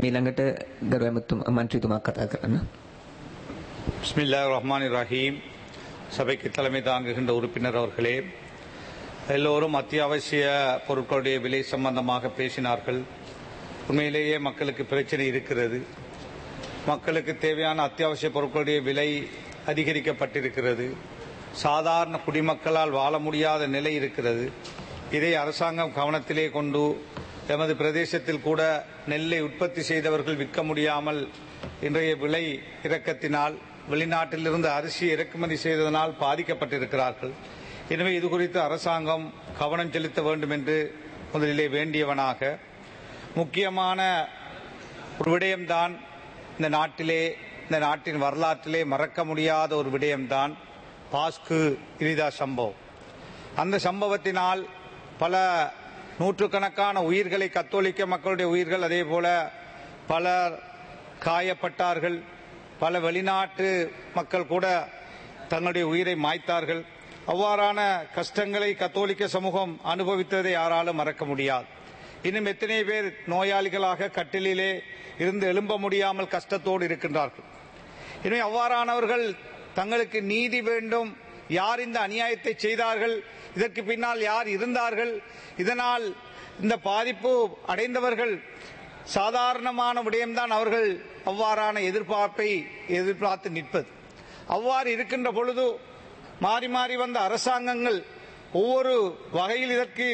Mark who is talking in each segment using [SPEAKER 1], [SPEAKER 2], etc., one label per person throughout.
[SPEAKER 1] ඊළඟට ගරු ඇමතුම මන්ත්‍රීතුමා කතා කරන්න.
[SPEAKER 2] பிஸ்மில்லா ரஹ்மான் ரஹீம் சபைக்கு தலைமை தாங்குகின்ற உறுப்பினர் அவர்களே எல்லோரும் அத்தியாவசிய பொருட்களுடைய விலை சம்பந்தமாக பேசினார்கள் உண்மையிலேயே மக்களுக்கு பிரச்சனை இருக்கிறது மக்களுக்கு தேவையான அத்தியாவசிய பொருட்களுடைய விலை அதிகரிக்கப்பட்டிருக்கிறது சாதாரண குடிமக்களால் வாழ முடியாத நிலை இருக்கிறது இதை அரசாங்கம் கவனத்திலே கொண்டு எமது பிரதேசத்தில் கூட நெல்லை உற்பத்தி செய்தவர்கள் விற்க முடியாமல் இன்றைய விலை இறக்கத்தினால் வெளிநாட்டிலிருந்து அரிசி இறக்குமதி செய்ததனால் பாதிக்கப்பட்டிருக்கிறார்கள் எனவே இது குறித்து அரசாங்கம் கவனம் செலுத்த வேண்டும் என்று முதலிலே வேண்டியவனாக முக்கியமான ஒரு விடயம்தான் இந்த நாட்டிலே இந்த நாட்டின் வரலாற்றிலே மறக்க முடியாத ஒரு விடயம்தான் பாஸ்கு இரிதா சம்பவம் அந்த சம்பவத்தினால் பல நூற்றுக்கணக்கான உயிர்களை கத்தோலிக்க மக்களுடைய உயிர்கள் அதே போல பலர் காயப்பட்டார்கள் பல வெளிநாட்டு மக்கள் கூட தங்களுடைய உயிரை மாய்த்தார்கள் அவ்வாறான கஷ்டங்களை கத்தோலிக்க சமூகம் அனுபவித்ததை யாராலும் மறக்க முடியாது இன்னும் எத்தனை பேர் நோயாளிகளாக கட்டிலே இருந்து எழும்ப முடியாமல் கஷ்டத்தோடு இருக்கின்றார்கள் எனவே அவ்வாறானவர்கள் தங்களுக்கு நீதி வேண்டும் யார் இந்த அநியாயத்தை செய்தார்கள் இதற்கு பின்னால் யார் இருந்தார்கள் இதனால் இந்த பாதிப்பு அடைந்தவர்கள் சாதாரணமான விடயம்தான் அவர்கள் அவ்வாறான எதிர்பார்ப்பை எதிர்பார்த்து நிற்பது அவ்வாறு இருக்கின்ற பொழுது மாறி மாறி வந்த அரசாங்கங்கள் ஒவ்வொரு வகையில் இதற்கு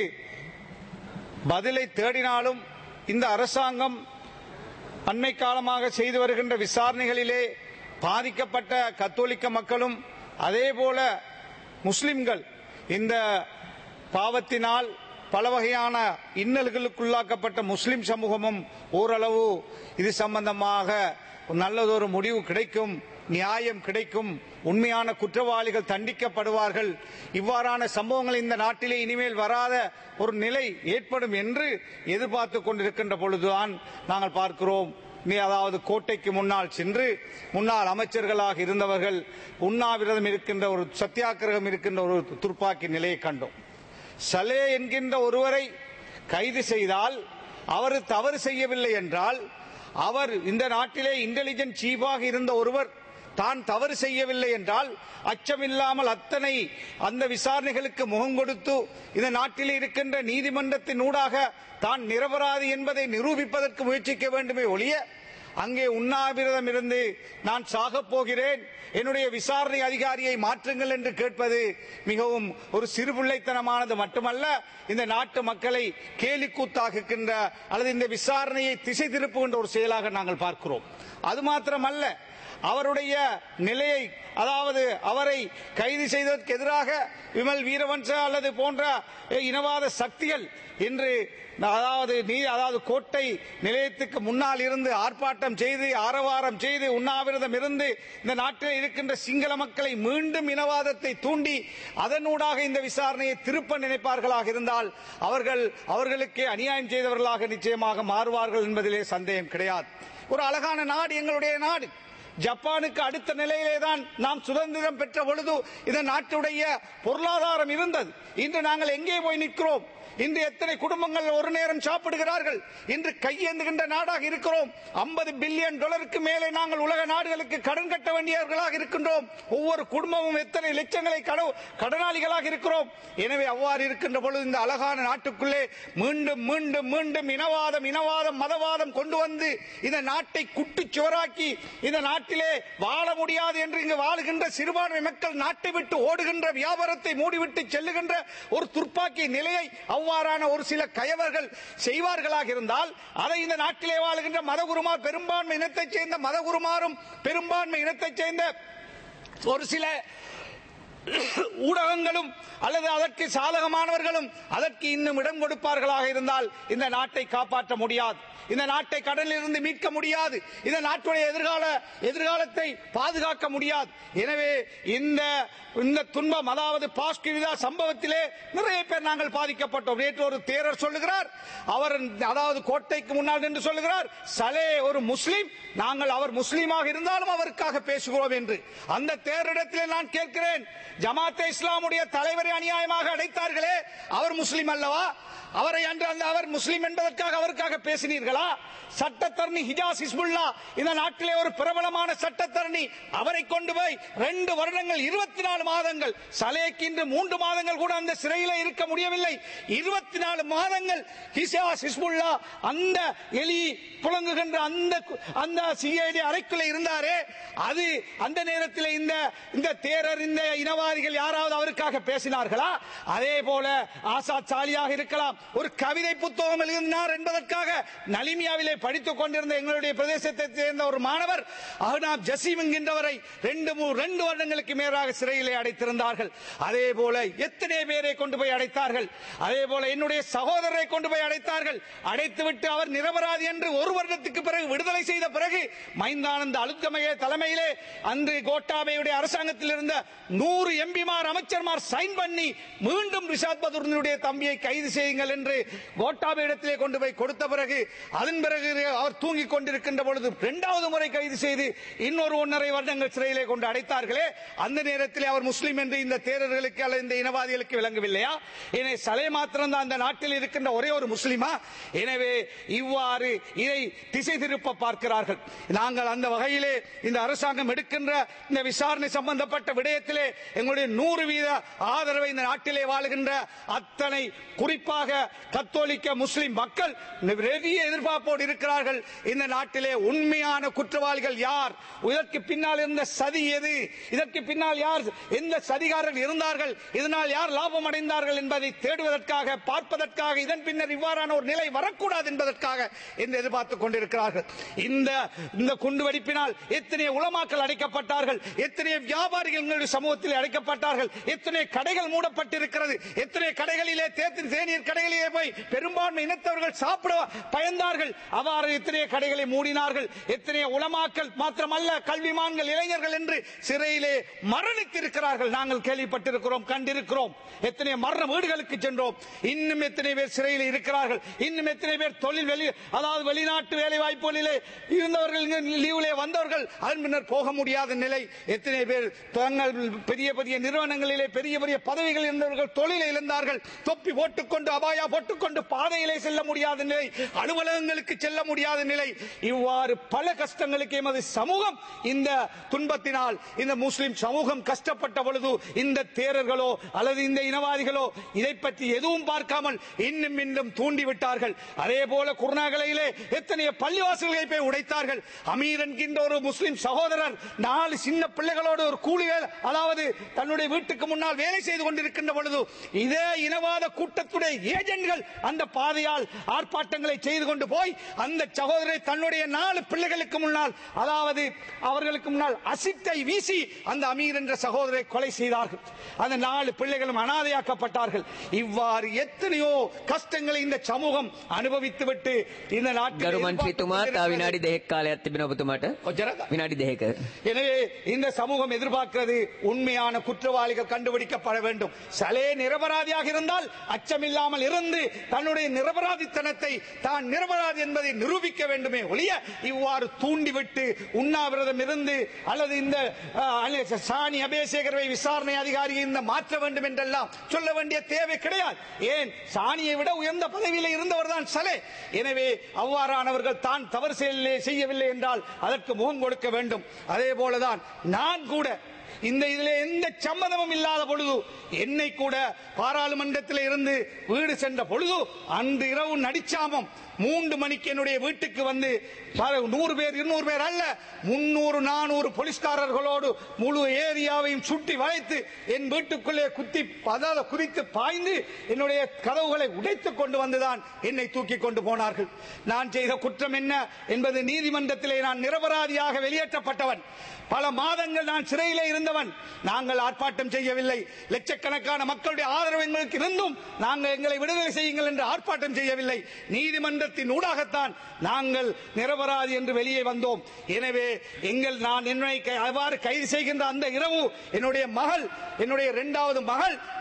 [SPEAKER 2] பதிலை தேடினாலும் இந்த அரசாங்கம் அண்மை காலமாக செய்து வருகின்ற விசாரணைகளிலே பாதிக்கப்பட்ட கத்தோலிக்க மக்களும் அதேபோல முஸ்லிம்கள் இந்த பாவத்தினால் பல வகையான இன்னல்களுக்குள்ளாக்கப்பட்ட முஸ்லிம் சமூகமும் ஓரளவு இது சம்பந்தமாக நல்லதொரு முடிவு கிடைக்கும் நியாயம் கிடைக்கும் உண்மையான குற்றவாளிகள் தண்டிக்கப்படுவார்கள் இவ்வாறான சம்பவங்கள் இந்த நாட்டிலே இனிமேல் வராத ஒரு நிலை ஏற்படும் என்று எதிர்பார்த்து கொண்டிருக்கின்ற பொழுதுதான் நாங்கள் பார்க்கிறோம் நீ அதாவது கோட்டைக்கு முன்னால் சென்று முன்னாள் அமைச்சர்களாக இருந்தவர்கள் உண்ணாவிரதம் இருக்கின்ற ஒரு சத்தியாகிரகம் இருக்கின்ற ஒரு துப்பாக்கி நிலையை கண்டோம் சலே என்கின்ற ஒருவரை கைது செய்தால் அவர் தவறு செய்யவில்லை என்றால் அவர் இந்த நாட்டிலே இன்டெலிஜென்ட் சீஃபாக இருந்த ஒருவர் தான் தவறு செய்யவில்லை என்றால் அச்சமில்லாமல் அத்தனை அந்த விசாரணைகளுக்கு முகம் கொடுத்து இந்த நாட்டில் இருக்கின்ற நீதிமன்றத்தின் ஊடாக தான் நிரபராதி என்பதை நிரூபிப்பதற்கு முயற்சிக்க வேண்டுமே ஒழிய அங்கே உண்ணாவிரதம் இருந்து நான் சாகப் போகிறேன் என்னுடைய விசாரணை அதிகாரியை மாற்றுங்கள் என்று கேட்பது மிகவும் ஒரு சிறுபிள்ளைத்தனமானது மட்டுமல்ல இந்த நாட்டு மக்களை கேலி கூத்தாக்குகின்ற அல்லது இந்த விசாரணையை திசை திருப்புகின்ற ஒரு செயலாக நாங்கள் பார்க்கிறோம் அது மாத்திரமல்ல அவருடைய நிலையை அதாவது அவரை கைது செய்ததற்கு எதிராக விமல் வீரவன்ச அல்லது போன்ற இனவாத சக்திகள் இன்று அதாவது நீ அதாவது கோட்டை நிலையத்துக்கு முன்னால் இருந்து ஆர்ப்பாட்டம் செய்து ஆரவாரம் செய்து உண்ணாவிரதம் இருந்து இந்த நாட்டில் இருக்கின்ற சிங்கள மக்களை மீண்டும் இனவாதத்தை தூண்டி அதனூடாக இந்த விசாரணையை திருப்ப நினைப்பார்களாக இருந்தால் அவர்கள் அவர்களுக்கே அநியாயம் செய்தவர்களாக நிச்சயமாக மாறுவார்கள் என்பதிலே சந்தேகம் கிடையாது ஒரு அழகான நாடு எங்களுடைய நாடு ஜப்பானுக்கு அடுத்த நிலையிலே தான் நாம் சுதந்திரம் பெற்ற பொழுது இந்த நாட்டுடைய பொருளாதாரம் இருந்தது இன்று நாங்கள் எங்கே போய் நிற்கிறோம் இன்று எத்தனை குடும்பங்கள் ஒரு நேரம் சாப்பிடுகிறார்கள் இன்று கையேந்துகின்ற நாடாக இருக்கிறோம் ஐம்பது பில்லியன் டாலருக்கு மேலே நாங்கள் உலக நாடுகளுக்கு கடன் கட்ட வேண்டியவர்களாக இருக்கின்றோம் ஒவ்வொரு குடும்பமும் எத்தனை லட்சங்களை கடனாளிகளாக இருக்கிறோம் எனவே அவ்வாறு இருக்கின்ற பொழுது இந்த அழகான நாட்டுக்குள்ளே மீண்டும் மீண்டும் மீண்டும் இனவாதம் இனவாதம் மதவாதம் கொண்டு வந்து இந்த நாட்டை குட்டி சுவராக்கி இந்த நாட்டிலே வாழ முடியாது என்று இங்கு வாழுகின்ற சிறுபான்மை மக்கள் நாட்டை விட்டு ஓடுகின்ற வியாபாரத்தை மூடிவிட்டு செல்லுகின்ற ஒரு துப்பாக்கி நிலையை அவ்வாறான ஒரு சில கயவர்கள் செய்வார்களாக இருந்தால் அதை இந்த நாட்டிலே வாழுகின்ற மதகுருமார் பெரும்பான்மை இனத்தைச் சேர்ந்த மதகுருமாரும் பெரும்பான்மை இனத்தைச் சேர்ந்த ஒரு சில ஊடகங்களும் அல்லது அதற்கு சாதகமானவர்களும் அதற்கு இன்னும் இடம் கொடுப்பார்களாக இருந்தால் இந்த நாட்டை காப்பாற்ற முடியாது இந்த நாட்டை கடனில் இருந்து மீட்க முடியாது இந்த நாட்டுடைய எதிர்கால எதிர்காலத்தை பாதுகாக்க முடியாது எனவே இந்த இந்த துன்பம் அதாவது பாஸ்கிவிதா சம்பவத்திலே நிறைய பேர் நாங்கள் பாதிக்கப்பட்டோம் நேற்று ஒரு தேரர் சொல்லுகிறார் அவர் அதாவது கோட்டைக்கு முன்னால் என்று சொல்லுகிறார் சலே ஒரு முஸ்லீம் நாங்கள் அவர் முஸ்லீமாக இருந்தாலும் அவருக்காக பேசுகிறோம் என்று அந்த தேரிடத்திலே நான் கேட்கிறேன் ஜமாத்தே இஸ்லாமுடைய தலைவரை அநியாயமாக அடைத்தார்களே அவர் முஸ்லிம் அல்லவா அவரை அன்று அந்த அவர் முஸ்லிம் என்பதற்காக அவருக்காக பேசினீர்களா சட்டத்தரணி ஹிஜாஸ் இஸ்முல்லா இந்த நாட்டிலே ஒரு பிரபலமான சட்டத்தரணி அவரை கொண்டு போய் ரெண்டு வருடங்கள் இருபத்தி நாலு மாதங்கள் சலேக்கு இன்று மூன்று மாதங்கள் கூட அந்த சிறையில இருக்க முடியவில்லை இருபத்தி நாலு மாதங்கள் ஹிஜாஸ் இஸ்முல்லா அந்த எலி புழங்குகின்ற அந்த அந்த சிஐடி அறைக்குள்ளே இருந்தாரே அது அந்த நேரத்தில் இந்த இந்த தேரர் இந்த இனவாதிகள் யாராவது அவருக்காக பேசினார்களா அதே போல ஆசாத் சாலியாக இருக்கலாம் ஒரு கவிதை புத்தகம் எழுதினார் என்பதற்காக நலிமியாவிலே படித்துக் கொண்டிருந்த எங்களுடைய பிரதேசத்தை சேர்ந்த ஒரு மாணவர் அஹ்னாப் ஜசீம் என்கின்றவரை ரெண்டு மூ- ரெண்டு வருடங்களுக்கு மேலாக சிறையிலே அடைத்திருந்தார்கள் அதே போல எத்தனை பேரை கொண்டு போய் அடைத்தார்கள் அதே போல என்னுடைய சகோதரரை கொண்டு போய் அடைத்தார்கள் அடைத்துவிட்டு அவர் நிரபராதி என்று ஒரு வருடத்துக்கு பிறகு விடுதலை செய்த பிறகு மைந்தானந்த அழுத்தமைய தலைமையிலே அன்று கோட்டாபையுடைய அரசாங்கத்தில் இருந்த நூறு எம்பிமார் அமைச்சர்மார் சைன் பண்ணி மீண்டும் ரிஷாத் பதுருடைய தம்பியை கைது செய்யுங்கள் என்று கோட்டாபை இடத்திலே கொண்டு போய் கொடுத்த பிறகு அதன் பிறகு அவர் தூங்கிக் கொண்டிருக்கின்ற பொழுது இரண்டாவது முறை கைது செய்து இன்னொரு ஒன்றரை வருடங்கள் சிறையிலே கொண்டு அடைத்தார்களே அந்த நேரத்தில் அவர் முஸ்லிம் என்று இந்த தேரர்களுக்கு அல்லது இந்த இனவாதிகளுக்கு விளங்கவில்லையா எனவே சலை மாத்திரம் தான் அந்த நாட்டில் இருக்கின்ற ஒரே ஒரு முஸ்லிமா எனவே இவ்வாறு இதை திசை திருப்ப பார்க்கிறார்கள் நாங்கள் அந்த வகையிலே இந்த அரசாங்கம் எடுக்கின்ற இந்த விசாரணை சம்பந்தப்பட்ட விடயத்திலே எங்களுடைய நூறு வீத ஆதரவை இந்த நாட்டிலே வாழுகின்ற அத்தனை குறிப்பாக கத்தோலிக்க முஸ்லிம் மக்கள் பெரிய எதிர்பார்ப்போடு இருக்கிறார்கள் இந்த நாட்டிலே உண்மையான குற்றவாளிகள் யார் இதற்கு பின்னால் இருந்த சதி எது இதற்கு பின்னால் யார் எந்த சதிகாரர்கள் இருந்தார்கள் இதனால் யார் லாபம் அடைந்தார்கள் என்பதை தேடுவதற்காக பார்ப்பதற்காக இதன் பின்னர் இவ்வாறான ஒரு நிலை வரக்கூடாது என்பதற்காக என்று எதிர்பார்த்துக் கொண்டிருக்கிறார்கள் இந்த இந்த குண்டுவெடிப்பினால் எத்தனை உலமாக்கள் அடைக்கப்பட்டார்கள் எத்தனை வியாபாரிகள் எங்களுடைய சமூகத்தில் அடைக்கப்பட்டார்கள் எத்தனை கடைகள் மூடப்பட்டிருக்கிறது எத்தனை கடைகளிலே தேத்தி தேநீர் கடைகளிலே போய் பெரும்பான்மை இனத்தவர்கள் சாப்பிட பயந்தார்கள் அவ்வாறு எத்தனை கடைகளை மூடினார்கள் எத்தனை உலமாக்கள் மாத்திரமல்ல கல்விமான்கள் இளைஞர்கள் என்று சிறையிலே மரணித்திருக்கிறார்கள் நாங்கள் கேள்விப்பட்டிருக்கிறோம் கண்டிருக்கிறோம் எத்தனை மரண வீடுகளுக்கு சென்றோம் இன்னும் எத்தனை பேர் சிறையில் இருக்கிறார்கள் இன்னும் எத்தனை பேர் தொழில் வெளி அதாவது வெளிநாட்டு வேலை வாய்ப்புகளிலே இருந்தவர்கள் இங்கு லீவிலே வந்தவர்கள் அதன் பின்னர் போக முடியாத நிலை எத்தனை பேர் தங்கள் பெரிய பெரிய நிறுவனங்களிலே பெரிய பெரிய பதவிகள் இருந்தவர்கள் தொழிலை இழந்தார்கள் தொப்பி போட்டுக்கொண்டு அபாயா போட்டுக்கொண்டு பாதையிலே செல்ல முடியாத நிலை அலுவலகங்களுக்கு செல்ல முடியாத நிலை இவ்வாறு பல கஷ்டங்களுக்கு எமது சமூகம் இந்த துன்பத்தினால் இந்த முஸ்லிம் சமூகம் கஷ்டப்பட்ட பொழுது இந்த தேரர்களோ அல்லது இந்த இனவாதிகளோ இதை பற்றி எதுவும் பார்க்காமல் இன்னும் இன்னும் தூண்டி விட்டார்கள் அதே போல குருநாகலையிலே எத்தனையோ பள்ளிவாசல்களை போய் உடைத்தார்கள் அமீர் என்கின்ற ஒரு முஸ்லிம் சகோதரர் நாலு சின்ன பிள்ளைகளோடு ஒரு கூலி வேலை அதாவது தன்னுடைய வீட்டுக்கு முன்னால் வேலை செய்து கொண்டிருக்கின்ற பொழுது இதே இனவாத கூட்டத்துடைய ஏஜென்ட்கள் அந்த பாதையால் ஆர்ப்பாட்டங்களை செய்து கொண்டு போய் அந்த சகோதரரை தன்னுடைய நாலு பிள்ளைகளுக்கு முன்னால் அதாவது அவர்களுக்கு முன்னால் அசிட்டை வீசி அந்த அமீர் என்ற சகோதரரை கொலை செய்தார்கள் அந்த நாலு பிள்ளைகளும் அனாதையாக்கப்பட்டார்கள் இவ்வாறு எத்தனையோ கஷ்டங்களை இந்த சமூகம் அனுபவித்து விட்டு இந்த நாட்டில்
[SPEAKER 1] ගරු මන්ත්‍රීතුමා තව විනාඩි දෙකක් කාලයක් තිබෙන ඔබතුමාට
[SPEAKER 2] කොච්චරද?
[SPEAKER 1] විනාඩි දෙකක
[SPEAKER 2] எனவே இந்த சமூகம் எதிர்பார்க்கிறது உண்மையான குற்றவாளிகள் கண்டுபிடிக்கப்பட வேண்டும் சலே நிரபராதியாக இருந்தால் அச்சமில்லாமல் இருந்து தன்னுடைய நிரபராதித்தனத்தை தான் நிரபராதி என்பதை நிரூபிக்க வேண்டுமே ஒழிய இவ்வாறு தூண்டிவிட்டு உண்ணாவிரதம் இருந்து அல்லது இந்த அஹ், அல்ல, சாணி அபேசேகரை விசாரணை அதிகாரியை இந்த மாற்ற வேண்டும் என்றெல்லாம் சொல்ல வேண்டிய தேவை கிடையாது ஏன் சாணியை விட உயர்ந்த பதவியில் இருந்தவர் தான் சலே எனவே அவ்வாறானவர்கள் தான் தவறு செய்யவில்லை செய்யவில்லை என்றால் அதற்கு முகம் கொடுக்க வேண்டும் அதே போலதான் நான் கூட இந்த இதிலே எந்த சம்மதமும் இல்லாத பொழுது என்னை கூட பாராளுமன்றத்தில் இருந்து வீடு சென்ற பொழுது அன்று இரவு நடிச்சாமம் மூன்று மணிக்கு என்னுடைய வீட்டுக்கு வந்து பல- நூறு பேர் இருநூறு பேர் அல்ல முன்னூறு நானூறு போலீஸ்காரர்களோடு முழு ஏரியாவையும் சுட்டி வளைத்து என் வீட்டுக்குள்ளே குத்தி அதாவது குதித்து பாய்ந்து என்னுடைய கதவுகளை உடைத்துக் கொண்டு வந்துதான் என்னை தூக்கி கொண்டு போனார்கள் நான் செய்த குற்றம் என்ன என்பது நீதிமன்றத்திலே நான் நிரபராதியாக வெளியேற்றப்பட்டவன் பல மாதங்கள் நான் சிறையிலே இருந்தவன் நாங்கள் ஆர்ப்பாட்டம் செய்யவில்லை லட்சக்கணக்கான மக்களுடைய ஆதரவு எங்களுக்கு இருந்தும் நாங்கள் எங்களை விடுதலை செய்யுங்கள் என்று ஆர்ப்பாட்டம் செய்யவில்லை நீதிமன்றத்தின் ஊடாகத்தான் நாங்கள் நிரபராதி என்று வெளியே வந்தோம் எனவே எங்கள் நான் என்னை கை- அவ்வாறு கைது செய்கின்ற அந்த இரவு என்னுடைய மகள் என்னுடைய இரண்டாவது மகள்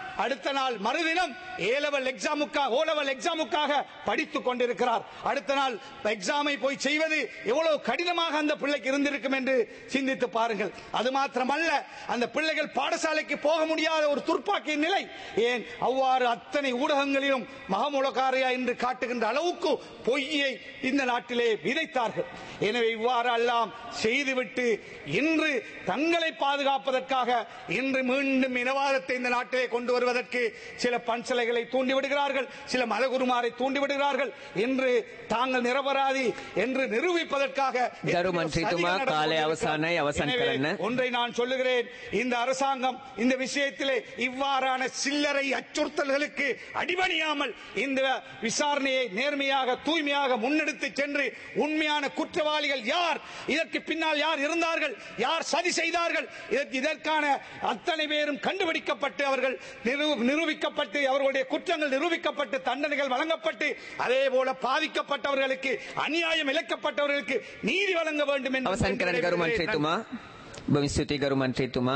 [SPEAKER 2] அடுத்த நாள் மறுதினம் ஏ லெவல் எக்ஸாமுக்காக ஓ லெவல் எக்ஸாமுக்காக படித்துக் கொண்டிருக்கிறார் அடுத்த நாள் எக்ஸாமை போய் செய்வது எவ்வளவு கடினமாக அந்த பிள்ளைக்கு இருந்திருக்கும் என்று சிந்தித்து பாருங்கள் அது மாத்திரமல்ல அந்த பிள்ளைகள் பாடசாலைக்கு போக முடியாத ஒரு துர்ப்பாக்கிய நிலை ஏன் அவ்வாறு அத்தனை ஊடகங்களிலும் மகமுலகாரியா என்று காட்டுகின்ற அளவுக்கு பொய்யை இந்த நாட்டிலே விதைத்தார்கள் எனவே இவ்வாறு எல்லாம் செய்துவிட்டு இன்று தங்களை பாதுகாப்பதற்காக இன்று மீண்டும் இனவாதத்தை இந்த நாட்டிலே கொண்டு வருவதற்கு சில பன்சலைகளை தூண்டிவிடுகிறார்கள் சில மதகுருமாரை தூண்டிவிடுகிறார்கள் என்று தாங்கள் நிரபராதி என்று நிரூபிப்பதற்காக
[SPEAKER 1] கரு மன்றித்துமா,
[SPEAKER 2] சதிகள் நடந்து
[SPEAKER 1] காலை
[SPEAKER 2] கொண்டிருக்கிறது.
[SPEAKER 1] அவசானை அவசான்
[SPEAKER 2] எனவே
[SPEAKER 1] கரண்ண.
[SPEAKER 2] ஒன்றை நான் சொல்லுகிறேன் இந்த அரசாங்கம் இந்த விஷயத்திலே இவ்வாறான சில்லறை அச்சுறுத்தல்களுக்கு அடிபணியாமல் இந்த விசாரணையை நேர்மையாக தூய்மையாக முன்னெடுத்து சென்று உண்மையான குற்றவாளிகள் யார் இதற்கு பின்னால் யார் இருந்தார்கள் யார் சதி செய்தார்கள் இதற்கு இதற்கான அத்தனை பேரும் கண்டுபிடிக்கப்பட்டு அவர்கள் நிரூ- நிரூபிக்கப்பட்டு அவர்களுடைய குற்றங்கள் நிரூபிக்கப்பட்டு தண்டனைகள் வழங்கப்பட்டு அதே போல பாதிக்கப்பட்டவர்களுக்கு அநியாயம் இழைக்கப்பட்டவர்களுக்கு நீதி வழங்க வேண்டும் என்று
[SPEAKER 1] අවසන් කරන්න ගරු මන්ත්‍රීතුමා ඔබ ස්තුතියි ගරු මන්ත්‍රීතුමා